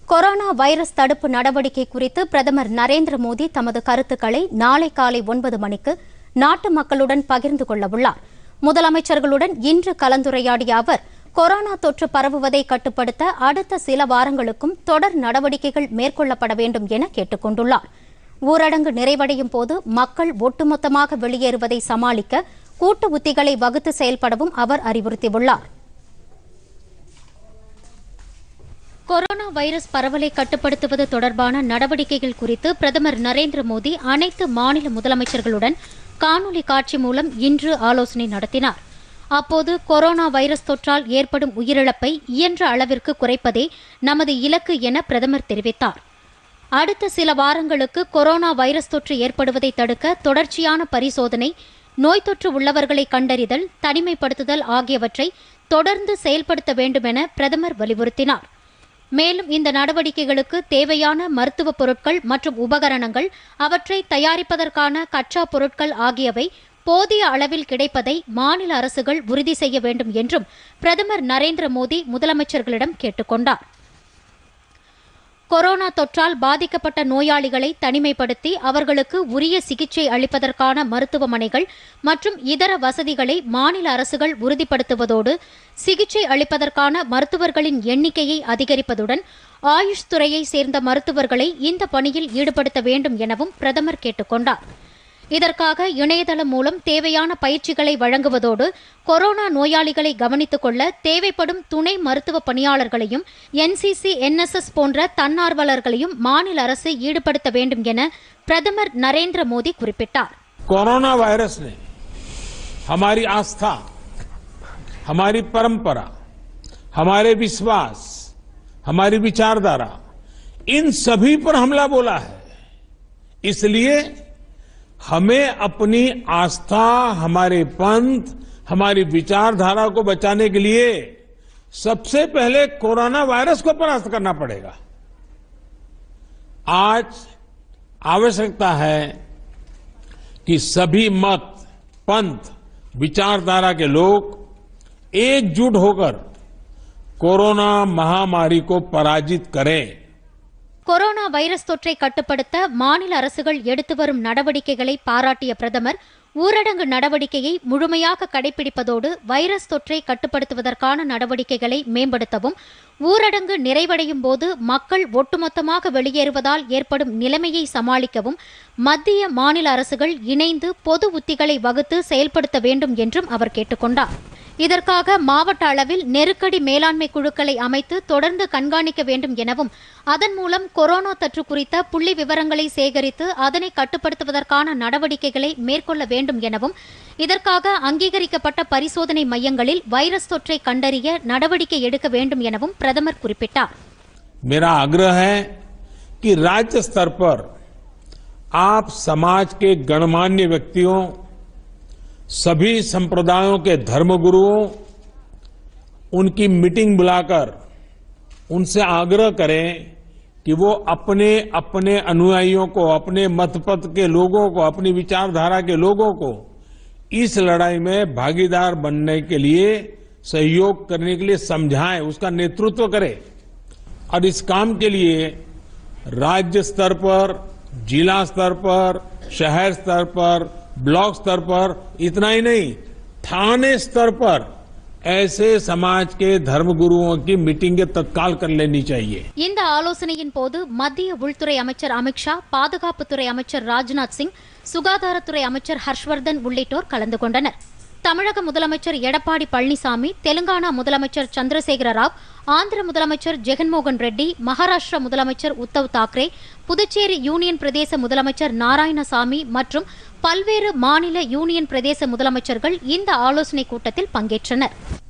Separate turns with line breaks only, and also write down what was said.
corona virus தடுப்பு நடவடிக்கை குறித்து பிரதமர் நரேந்திர மோடி தமது கருத்துக்களை நாளை காலை ஒன்பது மணிக்கு நாட்டு மக்களுடன் பகிர்ந்து கொள்ள உள்ளார் முதலமைச்சர்களுடன் இன்று கலந்துரையாடிய அவர் கொரோனா தொற்று பரவுவதை கட்டுப்படுத்த அடுத்த சில வாரங்களுக்கும் தொடர் நடவடிக்கைகள் மேற்கொள்ளப்பட வேண்டும் என கேட்டுக் கொண்டுள்ளார் ஊரடங்கு நிறைவடையும் போது மக்கள் ஒட்டுமொத்தமாக வெளியேறுவதை சமாளிக்க கூட்டு உத்திகளை வகுத்து செயல்படவும் அவர் அறிவுறுத்தியுள்ளார் கொரோனா வைரஸ் பரவலை கட்டுப்படுத்துவது தொடர்பான நடவடிக்கைகள் குறித்து பிரதமர் நரேந்திர மோடி அனைத்து மாநில முதலமைச்சர்களுடன் காணொலி காட்சி மூலம் இன்று ஆலோசனை நடத்தினார் அப்போது கொரோனா வைரஸ் தொற்றால் ஏற்படும் உயிரிழப்பை இயன்ற அளவிற்கு குறைப்பதே நமது இலக்கு என பிரதமர் தெரிவித்தார் அடுத்த சில வாரங்களுக்கு கொரோனா வைரஸ் தொற்று ஏற்படுவதை தடுக்க தொடர்ச்சியான பரிசோதனை நோய் தொற்று உள்ளவர்களை கண்டறிதல் தனிமைப்படுத்துதல் ஆகியவற்றை தொடர்ந்து செயல்படுத்த வேண்டும் என பிரதமர் வலியுறுத்தினார் மேலும் இந்த நடவடிக்கைகளுக்கு தேவையான மருத்துவ பொருட்கள் மற்றும் உபகரணங்கள் அவற்றை தயாரிப்பதற்கான கச்சா பொருட்கள் ஆகியவை போதிய அளவில் கிடைப்பதை மாநில அரசுகள் உறுதி செய்ய வேண்டும் என்றும் பிரதமர் நரேந்திர மோடி முதலமைச்சர்களிடம் கேட்டுக்கொண்டார் கொரோனா தொற்றால் பாதிக்கப்பட்ட நோயாளிகளை தனிமைப்படுத்தி அவர்களுக்கு உரிய சிகிச்சை அளிப்பதற்கான மருத்துவமனைகள் மற்றும் இதர வசதிகளை மாநில அரசுகள் உறுதிப்படுத்துவதோடு சிகிச்சை அளிப்பதற்கான மருத்துவர்களின் எண்ணிக்கையை அதிகரிப்பதுடன் ஆயுஷ் துறையை சேர்ந்த மருத்துவர்களை இந்த பணியில் ஈடுபடுத்த வேண்டும் எனவும் பிரதமர் கேட்டுக்கொண்டார் இதற்காக இணையதளம் மூலம் தேவையான பயிற்சிகளை வழங்குவதோடு கொரோனா நோயாளிகளை கவனித்துக் கொள்ள தேவைப்படும் துணை மருத்துவ பணியாளர்களையும் என்சிசி என்எஸ்எஸ் போன்ற தன்னார்வலர்களையும் மாநில அரசு ஈடுபடுத்த வேண்டும் என பிரதமர் நரேந்திர மோடி குறிப்பிட்டார்
कोरोना वायरस ने हमारी आस्था हमारी परंपरा हमारे विश्वास हमारी विचारधारा इन सभी पर हमला बोला है इसलिए हमें अपनी आस्था हमारे पंथ हमारी विचारधारा को बचाने के लिए सबसे पहले कोरोना वायरस को परास्त करना पड़ेगा आज आवश्यकता है कि सभी मत पंथ विचारधारा के लोग एकजुट होकर कोरोना महामारी को पराजित करें
கொரோனா வைரஸ் தொற்றை கட்டுப்படுத்த மாநில அரசுகள் எடுத்து வரும் நடவடிக்கைகளை பாராட்டிய பிரதமர் ஊரடங்கு நடவடிக்கையை முழுமையாக கடைபிடிப்பதோடு வைரஸ் தொற்றை கட்டுப்படுத்துவதற்கான நடவடிக்கைகளை மேம்படுத்தவும் ஊரடங்கு நிறைவடையும் போது மக்கள் ஒட்டுமொத்தமாக வெளியேறுவதால் ஏற்படும் நிலைமையை சமாளிக்கவும் மத்திய மாநில அரசுகள் இணைந்து பொது உத்திகளை வகுத்து செயல்படுத்த வேண்டும் என்றும் அவர் கேட்டுக்கொண்டார் இதற்காக மாவட்ட அளவில் நெருக்கடி மேலாண்மை குழுக்களை அமைத்து தொடர்ந்து கண்காணிக்க வேண்டும் எனவும் அதன் மூலம் கொரோனா தொற்று குறித்த புள்ளி விவரங்களை சேகரித்து அதனை கட்டுப்படுத்துவதற்கான நடவடிக்கைகளை மேற்கொள்ள வேண்டும் எனவும் இதற்காக அங்கீகரிக்கப்பட்ட பரிசோதனை மையங்களில் வைரஸ் தொற்றை கண்டறிய நடவடிக்கை எடுக்க வேண்டும் எனவும் பிரதமர் குறிப்பிட்டார்
मेरा आग्रह है कि राज्य स्तर पर आप समाज के गणमान्य व्यक्तियों सभी संप्रदायों के धर्मगुरुओं उनकी मीटिंग बुलाकर उनसे आग्रह करें कि वो अपने अपने अनुयायियों को अपने मतपथ के लोगों को अपनी विचारधारा के लोगों को इस लड़ाई में भागीदार बनने के लिए सहयोग करने के लिए समझाएं उसका नेतृत्व करें और इस काम के लिए राज्य स्तर पर जिला स्तर पर शहर स्तर पर ब्लॉक स्तर पर इतना ही नहीं थाने स्तर पर ऐसे समाज के धर्मगुरुओं की मीटिंगें तत्काल कर लेनी चाहिए
இந்த ஆலோசனையின் போது மத்திய உள்துறை அமைச்சர் அமித்ஷா பாதுகாப்புத்துறை அமைச்சர் ராஜ்நாத் சிங் சுகாதாரத்துறை அமைச்சர் ஹர்ஷ்வர்தன் உள்ளிட்டோர் கலந்து கொண்டனர் தமிழக முதலமைச்சர் எடப்பாடி பழனிசாமி தெலுங்கானா முதலமைச்சர் சந்திரசேகர ராவ் ஆந்திர முதலமைச்சர் ஜெகன்மோகன் ரெட்டி மகாராஷ்டிரா முதலமைச்சர் உத்தவ் தாக்கரே புதுச்சேரி யூனியன் பிரதேச முதலமைச்சர் நாராயணசாமி மற்றும் பல்வேறு மாநில யூனியன் பிரதேச முதலமைச்சர்கள் இந்த ஆலோசனைக் கூட்டத்தில் பங்கேற்றனர்